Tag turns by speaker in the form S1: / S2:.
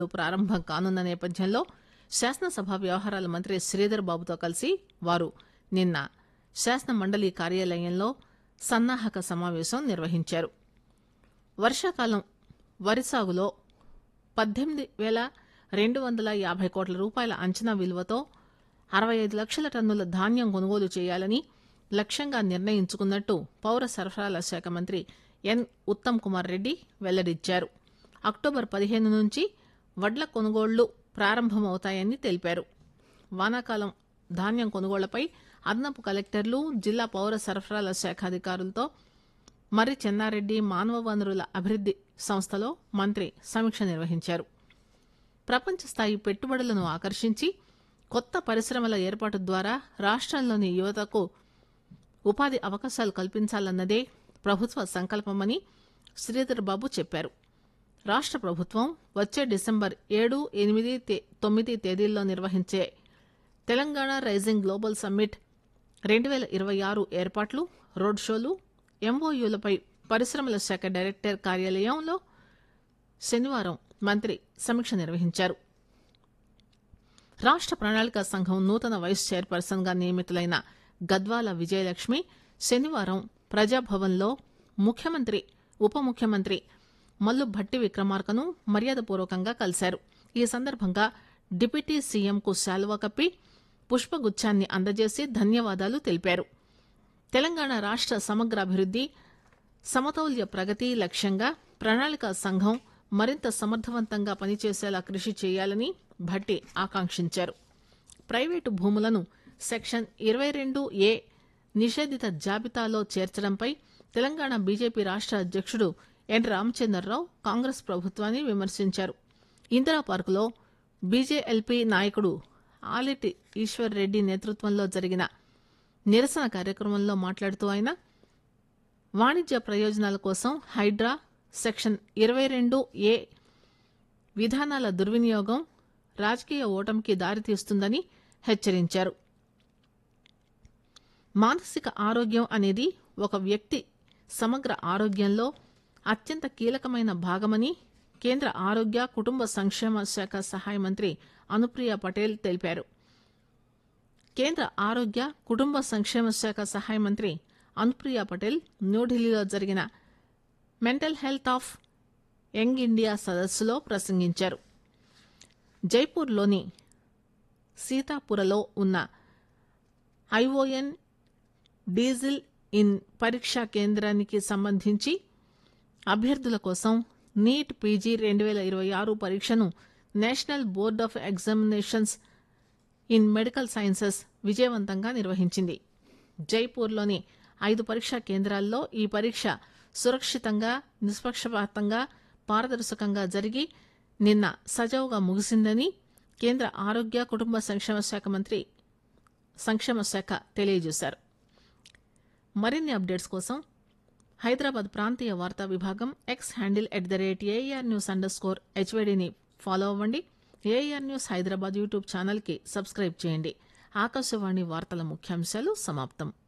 S1: ప్రారంభం కానున్న నేపథ్యంలో శాసనసభ వ్యవహారాల మంత్రి శ్రీధర్ బాబుతో కలిసి వారు నిన్న శాసన మండలి కార్యాలయంలో సన్నాహక సమావేశం నిర్వహించారు వర్షాకాలం వరి సాగులో పద్దెనిమిది వేల రెండు వందల యాభై కోట్ల రూపాయల అంచనా విలువతో అరవై ఐదు లక్షల టన్నుల ధాన్యం కొనుగోలు చేయాలని లక్ష్యంగా నిర్ణయించుకున్నట్టు పౌర సరఫరాల శాఖ మంత్రి ఎన్ ఉత్తమ్ కుమార్ రెడ్డి వెల్లడించారు అక్టోబర్ పదిహేను నుంచి వడ్ల కొనుగోళ్లు ప్రారంభమవుతాయని తెలిపారు వానాకాలం ధాన్యం కొనుగోళ్లపై అదనపు కలెక్టర్లు జిల్లా పౌర సరఫరాల శాఖ అధికారులతో మర్రి చెన్నారెడ్డి మానవ వనరుల అభివృద్ది సంస్థలో మంత్రి సమీక్ష నిర్వహించారు ప్రపంచ స్థాయి పెట్టుబడులను ఆకర్షించి కొత్త పరిశ్రమల ఏర్పాటు ద్వారా రాష్ట్రంలోని యువతకు ఉపాధి అవకాశాలు కల్పించాలన్నదే ప్రభుత్వ సంకల్పమని శ్రీధర్ బాబు చెప్పారు రాష్ట్ర ప్రభుత్వం వచ్చే డిసెంబర్ ఏడు ఎనిమిది తే- తొమ్మిది తేదీల్లో నిర్వహించే తెలంగాణ రైజింగ్ గ్లోబల్ సమ్మిట్ రెండు వేల ఇరవై ఆరు ఏర్పాట్లు రోడ్ షోలు ఎంఓయూలపై పరిశ్రమల శాఖ డైరెక్టర్ కార్యాలయంలో శనివారం మంత్రి సమీక్ష నిర్వహించారు రాష్ట్ర ప్రణాళిక సంఘం నూతన వైస్ చైర్పర్సన్ గా నియమితులైన గద్వాల విజయలక్ష్మి శనివారం ప్రజాభవన్లో ముఖ్యమంత్రి ఉప ముఖ్యమంత్రి మల్లు భట్టి విక్రమార్కను మర్యాదపూర్వకంగా కలిశారు ఈ సందర్భంగా డిప్యూటీ సీఎంకు శాలువా కప్పి పుష్పగుచ్చాన్ని అందజేసి ధన్యవాదాలు తెలిపారు తెలంగాణ రాష్ట్ర సమగ్ర అభివృద్ది సమతౌల్య ప్రగతి లక్ష్యంగా ప్రణాళిక సంఘం మరింత సమర్థవంతంగా పనిచేసేలా కృషి చేయాలని భట్టి ఆకాంక్షించారు ప్రైవేటు భూములను సెక్షన్ ఇరవై రెండు ఏ నిషేధిత జాబితాలో చేర్చడంపై తెలంగాణ బీజేపీ రాష్ట్ర అధ్యక్షుడు ఎన్ రామచంద్రరావు కాంగ్రెస్ ప్రభుత్వాన్ని విమర్శించారు ఇందిరా పార్కులో బీజేఎల్పీ నాయకుడు ఆలిటి ఈశ్వర్ రెడ్డి నేతృత్వంలో జరిగిన నిరసన కార్యక్రమంలో మాట్లాడుతూ ఆయన వాణిజ్య ప్రయోజనాల కోసం హైడ్రా సెక్షన్ ఇరవై రెండు ఏ విధానాల దుర్వినియోగం రాజకీయ ఓటమికి దారితీస్తుందని హెచ్చరించారు మానసిక ఆరోగ్యం అనేది ఒక వ్యక్తి సమగ్ర ఆరోగ్యంలో అత్యంత కీలకమైన భాగమని కేంద్ర ఆరోగ్య కుటుంబ సంక్షేమ శాఖ సహాయ మంత్రి అనుప్రియ పటేల్ తెలిపారు కేంద్ర ఆరోగ్య కుటుంబ సంక్షేమ శాఖ సహాయ మంత్రి అనుప్రియ పటేల్ న్యూఢిల్లీలో జరిగిన mental health of young India సదస్సులో ప్రసంగించారు జైపూర్లోని సీతాపురలో ఉన్న ఐఓఎన్ డీజిల్ ఇన్ పరీక్షా కేంద్రానికి సంబంధించి అభ్యర్థుల కోసం నీట్ పీజీ రెండు వేల ఇరవై ఆరు పరీక్షను national board of examinations in medical sciences విజయవంతంగా నిర్వహించింది జైపూర్లోని ఐదు పరీక్షా కేంద్రాల్లో ఈ పరీక్ష సురక్షితంగా నిష్పక్షపాతంగా పారదర్శకంగా జరిగి నిన్న సజావుగా ముగిసిందని కేంద్ర ఆరోగ్య కుటుంబ సంక్షేమ శాఖ మంత్రి సంక్షేమ శాఖ తెలియజేశారు మరిన్ని అప్డేట్స్ కోసం హైదరాబాద్ ప్రాంతీయ వార్తా విభాగం X handle at the rate AR news underscore హెచ్వైడిని ఫాలో అవ్వండి ఏఆర్ న్యూస్ హైదరాబాద్ యూట్యూబ్ ఛానల్కి సబ్స్క్రైబ్ చేయండి ఆకాశవాణి వార్తల ముఖ్యాంశాలు సమాప్తం